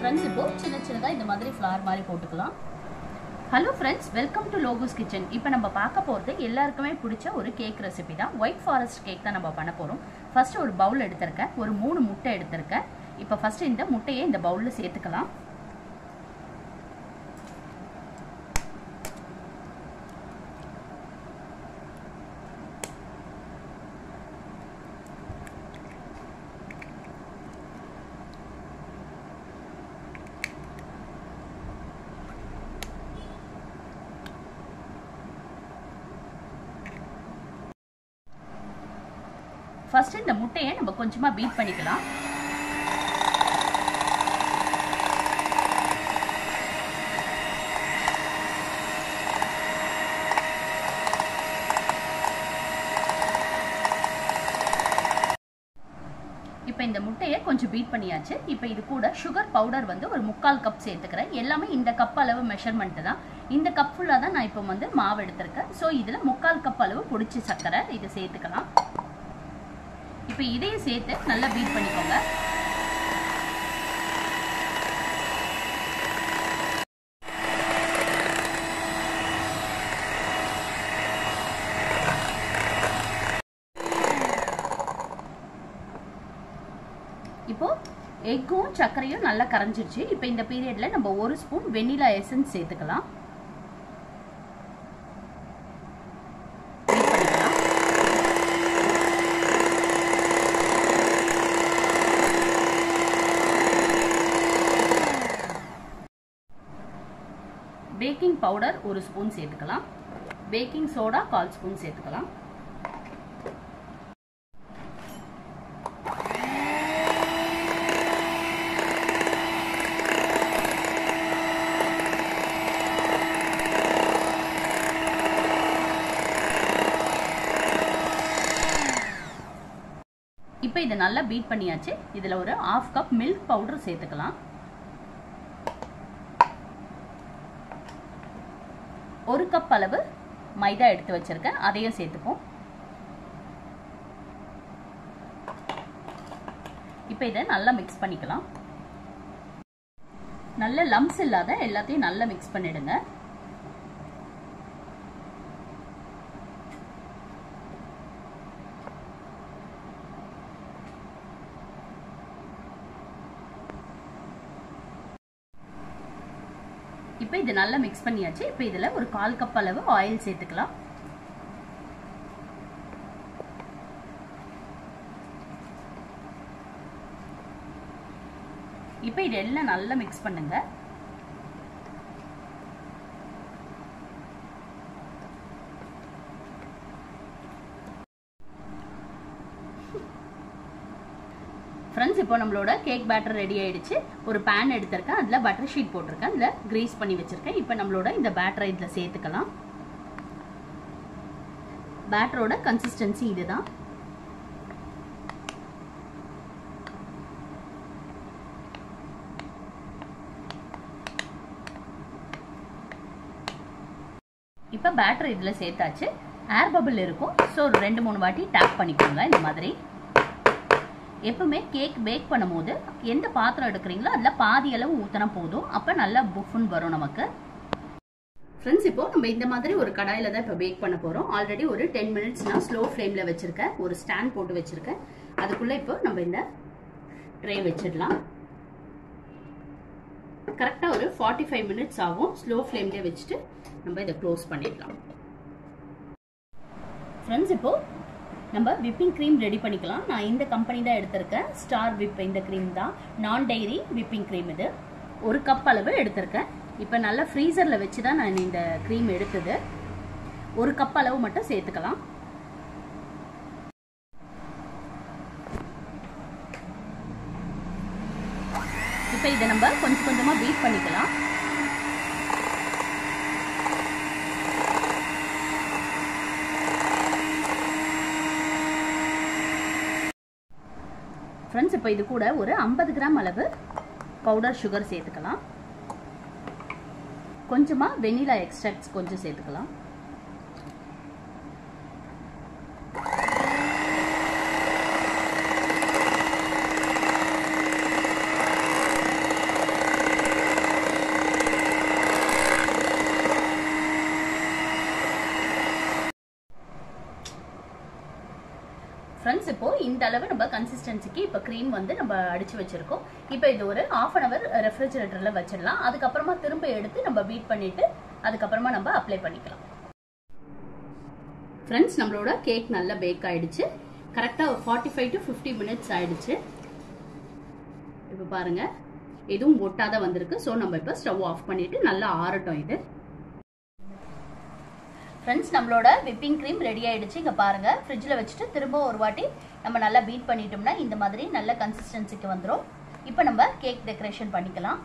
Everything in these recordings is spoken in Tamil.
ஃப்ரெண்ட்ஸ் இப்போ சின்ன சின்னதாக இந்த மாதிரி ஃப்ளார் மாதிரி போட்டுக்கலாம் hello friends welcome to logos kitchen இப்போ நம்ம பார்க்க போகிறது எல்லாருக்குமே பிடிச்ச ஒரு கேக் ரெசிபி தான் ஒயிட் ஃபாரஸ்ட் கேக் தான் நம்ம பண்ண போகிறோம் ஃபர்ஸ்ட் ஒரு பவுல் எடுத்திருக்கேன் ஒரு மூணு முட்டை எடுத்திருக்கேன் இப்போ ஃபர்ஸ்ட் இந்த முட்டையை இந்த பவுலில் சேர்த்துக்கலாம் ஃபர்ஸ்ட் இந்த முட்டையை நம்ம கொஞ்சமா பீட் பண்ணிக்கலாம் இப்போ இந்த முட்டையை கொஞ்சம் பீட் பண்ணியாச்சு இப்போ இது கூட சுகர் பவுடர் வந்து ஒரு முக்கால் கப் சேர்த்துக்கிறேன் எல்லாமே இந்த கப் அளவு மெஷர்மெண்ட் தான் இந்த கப் ஃபுல்லாக தான் நான் இப்போ வந்து மாவு எடுத்திருக்கேன் ஸோ இதில் முக்கால் கப் அளவு பொடிச்சு சர்க்கரை இதை சேர்த்துக்கலாம் இப்போ இதையும் சேர்த்து நல்லா பீட் பண்ணிக்கோங்க இப்போ எக்கும் சர்க்கரையும் நல்லா கரைஞ்சிருச்சு இப்போ இந்த பீரியட்ல நம்ம ஒரு ஸ்பூன் வெண்ணிலா எசன்ஸ் சேர்த்துக்கலாம் பேக்கிங் பவுடர் ஒரு ஸ்பூன் சேர்த்துக்கலாம் பேக்கிங் சோடா கால் ஸ்பூன் சேர்த்துக்கலாம் இப்போ இதை நல்லா பீட் பண்ணியாச்சு இதில் ஒரு ஆஃப் கப் மில்க் பவுடர் சேர்த்துக்கலாம் ஒரு கப் அளவு மைதா எடுத்து வச்சிருக்கேன் அதையும் சேர்த்துப்போம் இப்போ இதை நல்லா மிக்ஸ் பண்ணிக்கலாம் நல்ல லம்ஸ் இல்லாத எல்லாத்தையும் நல்லா மிக்ஸ் பண்ணிடுங்க இப்போ இது நல்லா மிக்ஸ் பண்ணியாச்சு இப்போ இதில் ஒரு கால் கப் அளவு ஆயில் சேர்த்துக்கலாம் இப்போ இது எல்லாம் நல்லா மிக்ஸ் பண்ணுங்க ஃப்ரெண்ட்ஸ் இப்போ நம்மளோட கேக் பேட்டர் ரெடி ஆயிடுச்சு ஒரு பேன் எடுத்திருக்கேன் அதில் பட்டர் ஷீட் போட்டிருக்கேன் அதில் கிரீஸ் பண்ணி வச்சுருக்கேன் இப்போ நம்மளோட இந்த பேட்டரை இதில் சேர்த்துக்கலாம் பேட்டரோட கன்சிஸ்டன்சி இதுதான் இப்போ பேட்டர் இதில் சேர்த்தாச்சு ஏர் பபிள் இருக்கும் ஸோ ஒரு ரெண்டு மூணு வாட்டி டேப் பண்ணிக்கோங்க இந்த மாதிரி எப்பவுமே கேக் பேக் பண்ணும்போது எந்த பாத்திரம் எடுக்கிறீங்களோ அதில் பாதி அளவு ஊற்றினா போதும் அப்போ நல்லா புஃப்னு வரும் நமக்கு ஃப்ரெண்ட்ஸ் இப்போ நம்ம இந்த மாதிரி ஒரு கடாயில் தான் இப்போ பேக் பண்ண போகிறோம் ஆல்ரெடி ஒரு டென் மினிட்ஸ் நான் ஸ்லோ ஃப்ளேமில் வச்சுருக்கேன் ஒரு ஸ்டாண்ட் போட்டு வச்சுருக்கேன் அதுக்குள்ளே இப்போ நம்ம இந்த ட்ரே வச்சிடலாம் கரெக்டாக ஒரு ஃபார்ட்டி ஃபைவ் மினிட்ஸ் ஆகும் ஸ்லோ ஃப்ளேம்லேயே வச்சுட்டு நம்ம இதை க்ளோஸ் பண்ணிடலாம் ஃப்ரெண்ட்ஸ் இப்போது நம்ம விப்பிங் க்ரீம் ரெடி பண்ணிக்கலாம் நான் இந்த கம்பெனி தான் எடுத்திருக்கேன் ஸ்டார் விப் இந்த க்ரீம் தான் நான் டைரி விப்பிங் க்ரீம் இது ஒரு கப் அளவு எடுத்திருக்கேன் இப்போ நல்லா ஃப்ரீசரில் வச்சு தான் நான் இந்த க்ரீம் எடுத்தது ஒரு கப் அளவு மட்டும் சேர்த்துக்கலாம் இப்போ இதை நம்ம கொஞ்சம் கொஞ்சமாக பீட் பண்ணிக்கலாம் ஃப்ரெண்ட்ஸ் இப்போ இது கூட ஒரு ஐம்பது கிராம் அளவு பவுடர் சுகர் சேர்த்துக்கலாம் கொஞ்சமாக வெனிலா எக்ஸ்ட்ராக்ட்ஸ் கொஞ்சம் சேர்த்துக்கலாம் இந்த அளவு நம்ம கன்சிஸ்டன்சிக்கு இப்போ க்ரீம் வந்து நம்ம அடிச்சு வச்சிருக்கோம் இப்போ இது ஒரு ஆஃப் அன் அவர் ரெஃப்ரிஜரேட்டர்ல வச்சிடலாம் அதுக்கப்புறமா திரும்ப எடுத்து நம்ம பீட் பண்ணிட்டு அதுக்கப்புறமா நம்ம அப்ளை பண்ணிக்கலாம் ஃப்ரெண்ட்ஸ் நம்மளோட கேக் நல்லா பேக் ஆயிடுச்சு கரெக்டாக forty five to fifty minutes ஆயிடுச்சு இப்போ பாருங்க எதுவும் ஒட்டாத வந்திருக்கு ஸோ நம்ம இப்போ ஸ்டவ் ஆஃப் பண்ணிட்டு நல்லா ஆறட்டும் இது ஃப்ரெண்ட்ஸ் நம்மளோட விப்பிங் க்ரீம் ரெடி ஆயிடுச்சு இங்கே பாருங்க ஃப்ரிட்ஜில் வச்சுட்டு திரும்ப ஒரு வாட்டி நம்ம நல்லா பீட் பண்ணிட்டோம்னா இந்த மாதிரி நல்ல கன்சிஸ்டன்சிக்கு வந்துடும் இப்போ நம்ம கேக் டெக்கரேஷன் பண்ணிக்கலாம்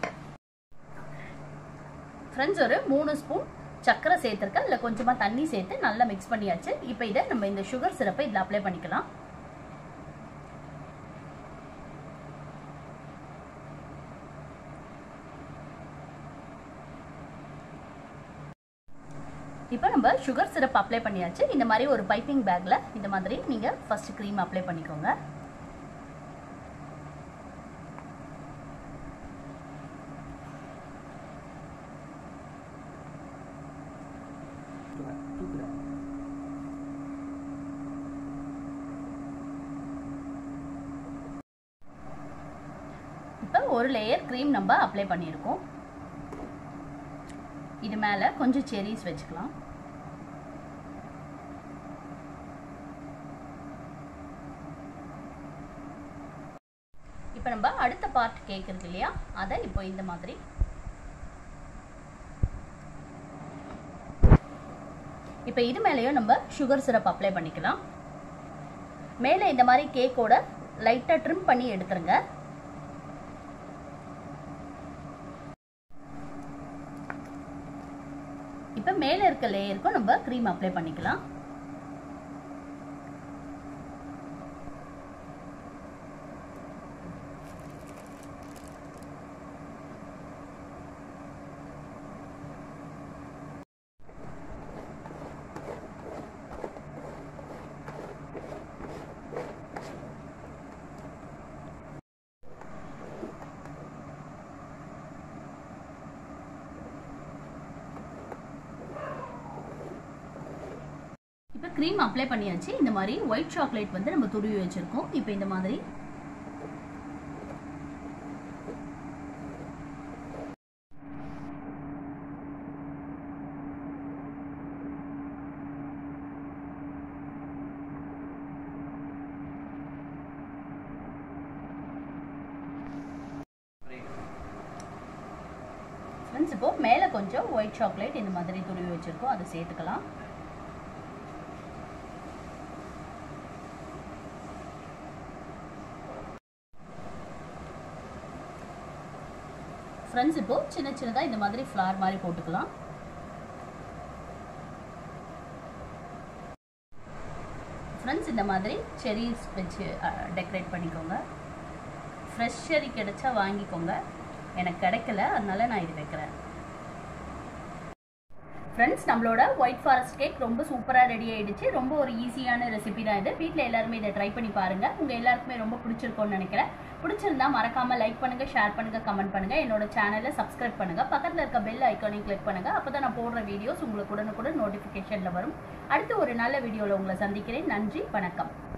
ஃப்ரெண்ட்ஸ் ஒரு மூணு ஸ்பூன் சக்கரை சேர்த்துருக்கேன் இல்லை கொஞ்சமாக தண்ணி சேர்த்து நல்லா மிக்ஸ் பண்ணியாச்சு இப்போ இதை நம்ம இந்த சுகர் சிரப்பை இதில் அப்ளை பண்ணிக்கலாம் இப்போ நம்ம சுகர் சிரப் அப்ளை பண்ணியாச்சு இந்த மாதிரி ஒரு பைப்பிங் பேக்கில் இந்த மாதிரி நீங்கள் ஃபர்ஸ்ட் க்ரீம் அப்ளை பண்ணிக்கோங்க இப்போ ஒரு லேயர் க்ரீம் நம்ம அப்ளை பண்ணியிருக்கோம் இது மேலே கொஞ்சம் செரிஸ் வச்சுக்கலாம் இப்போ நம்ம அடுத்த பார்ட் கேக் இருக்கு இல்லையா அதை இப்போ இந்த மாதிரி இப்போ இது மேலேயும் நம்ம சுகர் சிரப் அப்ளை பண்ணிக்கலாம் மேலே இந்த மாதிரி கேக்கோட லைட்டாக ட்ரிம் பண்ணி எடுத்துருங்க இப்போ மேலே இருக்க லேயருக்கும் நம்ம க்ரீம் அப்ளை பண்ணிக்கலாம் இப்போ க்ரீம் அப்ளை பண்ணியாச்சு இந்த மாதிரி ஒயிட் சாக்லேட் வந்து நம்ம துருவி வச்சிருக்கோம் இப்போ இந்த மாதிரி ஃப்ரெண்ட்ஸ் இப்போ மேலே கொஞ்சம் ஒயிட் சாக்லேட் இந்த மாதிரி துருவி வச்சிருக்கோம் அதை சேர்த்துக்கலாம் ஃப்ரெண்ட்ஸ் இப்போ சின்ன சின்னதாக இந்த மாதிரி ஃப்ளார் மாதிரி போட்டுக்கலாம் ஃப்ரெண்ட்ஸ் இந்த மாதிரி செரிஸ் வச்சு டெக்கரேட் பண்ணிக்கோங்க ஃப்ரெஷ் செரி கிடைச்சா வாங்கிக்கோங்க எனக்கு கிடைக்கல அதனால நான் இது வைக்கிறேன் ஃப்ரெண்ட்ஸ் நம்மளோட ஒயிட் ஃபாரஸ்ட் கேக் ரொம்ப சூப்பராக ரெடி ஆயிடுச்சு ரொம்ப ஒரு ஈஸியான ரெசிபி தான் இது வீட்டில் எல்லாருமே இதை ட்ரை பண்ணி பாருங்க உங்கள் எல்லாருக்குமே ரொம்ப பிடிச்சிருக்கோன்னு நினைக்கிறேன் பிடிச்சிருந்தா மறக்காம லைக் பண்ணுங்க ஷேர் பண்ணுங்க கமெண்ட் பண்ணுங்க என்னோட சேனலை சப்ஸ்கிரைப் பண்ணுங்க பக்கத்தில் இருக்க பெல் ஐக்கானையும் கிளிக் பண்ணுங்க அப்பதான் நான் போடுற வீடியோஸ் உங்களுக்கு உடனுக்குடன் நோட்டிஃபிகேஷனில் வரும் அடுத்து ஒரு நல்ல வீடியோவில் உங்களை சந்திக்கிறேன் நன்றி வணக்கம்